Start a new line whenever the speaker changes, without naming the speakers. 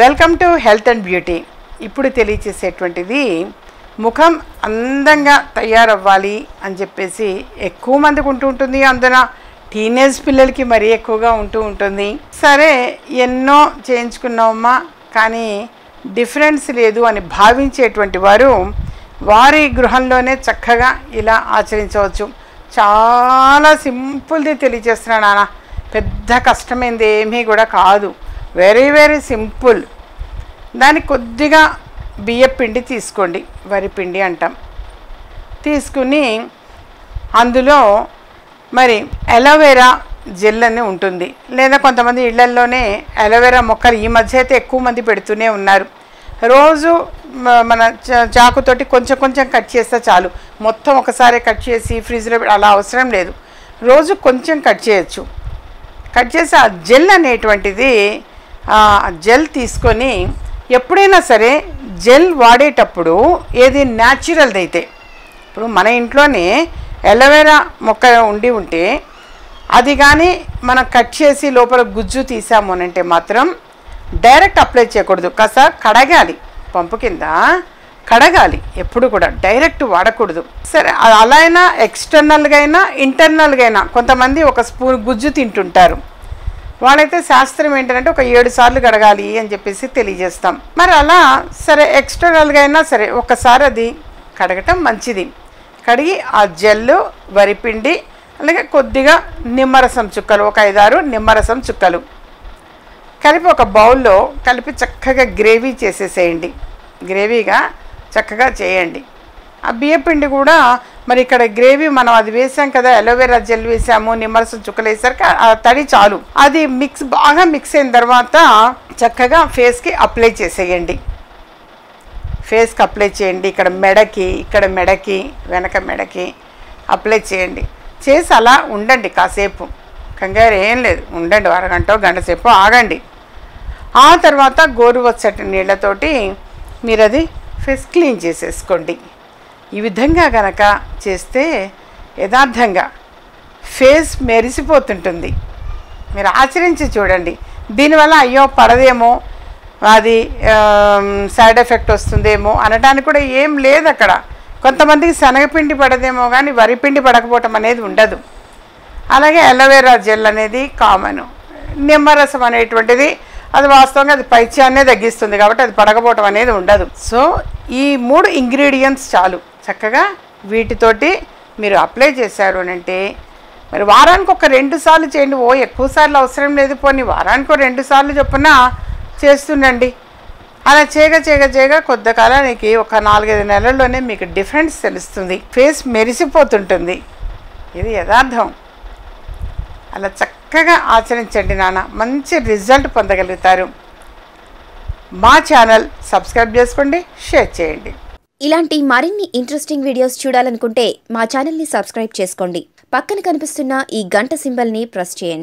welcome to health and beauty ఇప్పుడు తెలియచేసేటువంటిది ముఖం అందంగా తయారవ్వాలి అని చెప్పేసి ఎక్కువ మందికి ఉంటూ ఉంటుంది అందున టీనేజ్ పిల్లలకి మరీ ఎక్కువగా ఉంటూ ఉంటుంది సరే ఎన్నో చేయించుకున్నామమ్మా కానీ డిఫరెన్స్ లేదు అని భావించేటువంటి వారు వారి గృహంలోనే చక్కగా ఇలా ఆచరించవచ్చు చాలా సింపుల్ది తెలియజేస్తున్నాను నాన్న పెద్ద కష్టమైంది ఏమీ కూడా కాదు వెరీ వెరీ సింపుల్ దానికి కొద్దిగా బియ్య పిండి తీసుకోండి వరి పిండి అంటాం తీసుకుని అందులో మరి అలోవెరా జెల్ అని ఉంటుంది లేదా కొంతమంది ఇళ్లల్లోనే అలోవెరా మొక్కలు ఈ మధ్య అయితే ఎక్కువ మంది పెడుతూనే ఉన్నారు రోజు మ- మన చా- చాకుతోటి కొంచెం కొంచెం కట్ చేస్తే చాలు మొత్తం ఒకసారి కట్ చేసి ఫ్రిడ్జ్లో పె- అలా అవసరం లేదు రోజు కొంచెం కట్ చేయొచ్చు కట్ చేసి ఆ జెల్ అనేటువంటిది ఆ జెల్ తీసుకొని ఎప్పుడైనా సరే జెల్ వాడేటప్పుడు ఏది న్యాచురల్ది అయితే ఇప్పుడు మన ఇంట్లోనే ఎలవేరా మొక్క ఉండి ఉంటే అది కానీ మనం కట్ చేసి లోపల గుజ్జు తీసాము అని అంటే మాత్రం డైరెక్ట్ అప్లై చేయకూడదు కాస్త కడగాలి పంపు కింద కడగాలి ఎప్పుడు కూడా డైరెక్ట్ వాడకూడదు సరే అది అలా అయినా ఎక్స్టర్నల్గా అయినా ఇంటర్నల్గా అయినా కొంతమంది ఒక స్పూన్ గుజ్జు తింటుంటారు వాళ్ళైతే శాస్త్రం ఏంటంటే ఒక ఏడు సార్లు కడగాలి అని చెప్పేసి తెలియజేస్తాం మరి అలా సరే ఎక్స్టర్నల్గా అయినా సరే ఒకసారి అది కడగటం మంచిది కడిగి ఆ జెల్లు వరిపిండి అలాగే కొద్దిగా నిమ్మరసం చుక్కలు ఒక ఐదారు నిమ్మరసం చుక్కలు కలిపి ఒక బౌల్లో కలిపి చక్కగా గ్రేవీ చేసేసేయండి గ్రేవీగా చక్కగా చేయండి ఆ బియ్యపిండి కూడా మరి ఇక్కడ గ్రేవీ మనం అది వేసాం కదా అలోవెరా జెల్ వేసాము నిమ్మరసం చుక్కలు వేసరికి ఆ తడి చాలు అది మిక్స్ బాగా మిక్స్ అయిన తర్వాత చక్కగా ఫేస్కి అప్లై చేసేయండి ఫేస్కి అప్లై చేయండి ఇక్కడ మెడకి ఇక్కడ మెడకి వెనక మెడకి అప్లై చేయండి చేసి అలా ఉండండి కాసేపు కంగారు ఏం లేదు ఉండండి ఓ అరగంట గంట సేపు ఆగండి ఆ తర్వాత గోరువచ్చటి నీళ్ళతోటి మీరు అది ఫేస్ క్లీన్ చేసేసుకోండి ఈ విధంగా గనక చేస్తే యథార్థంగా ఫేస్ మెరిసిపోతుంటుంది మీరు ఆచరించి చూడండి దీనివల్ల అయ్యో పడదేమో అది సైడ్ ఎఫెక్ట్ వస్తుందేమో అనడానికి కూడా ఏం లేదు అక్కడ కొంతమందికి శనగపిండి పడదేమో కానీ వరిపిండి పడకపోవటం అనేది ఉండదు అలాగే అలోవెరా జెల్ అనేది కామన్ నిమ్మరసం అనేటువంటిది అది వాస్తవంగా అది పైత్యాన్నే తగ్గిస్తుంది కాబట్టి అది పడకపోవటం అనేది ఉండదు సో ఈ మూడు ఇంగ్రీడియంట్స్ చాలు చక్కగా వీటితోటి మీరు అప్లై చేశారు అని అంటే మరి వారానికి ఒక రెండు సార్లు చేయండి ఓ ఎక్కువ సార్లు అవసరం లేదు పోనీ వారానికి ఒక రెండు సార్లు చొప్పున చేస్తుండండి అలా చేయగా చేయగా చేయగా కొద్ది కాలానికి ఒక నాలుగైదు నెలల్లోనే మీకు డిఫరెన్స్ తెలుస్తుంది ఫేస్ మెరిసిపోతుంటుంది ఇది యథార్థం అలా చక్కగా ఆచరించండి నాన్న మంచి రిజల్ట్ పొందగలుగుతారు మా ఛానల్ సబ్స్క్రైబ్ చేసుకోండి షేర్ చేయండి
ఇలాంటి మరిన్ని ఇంట్రెస్టింగ్ వీడియోస్ చూడాలనుకుంటే మా ఛానల్ని సబ్స్క్రైబ్ చేసుకోండి పక్కన కనిపిస్తున్న ఈ గంట సింబల్ని ప్రెస్ చేయండి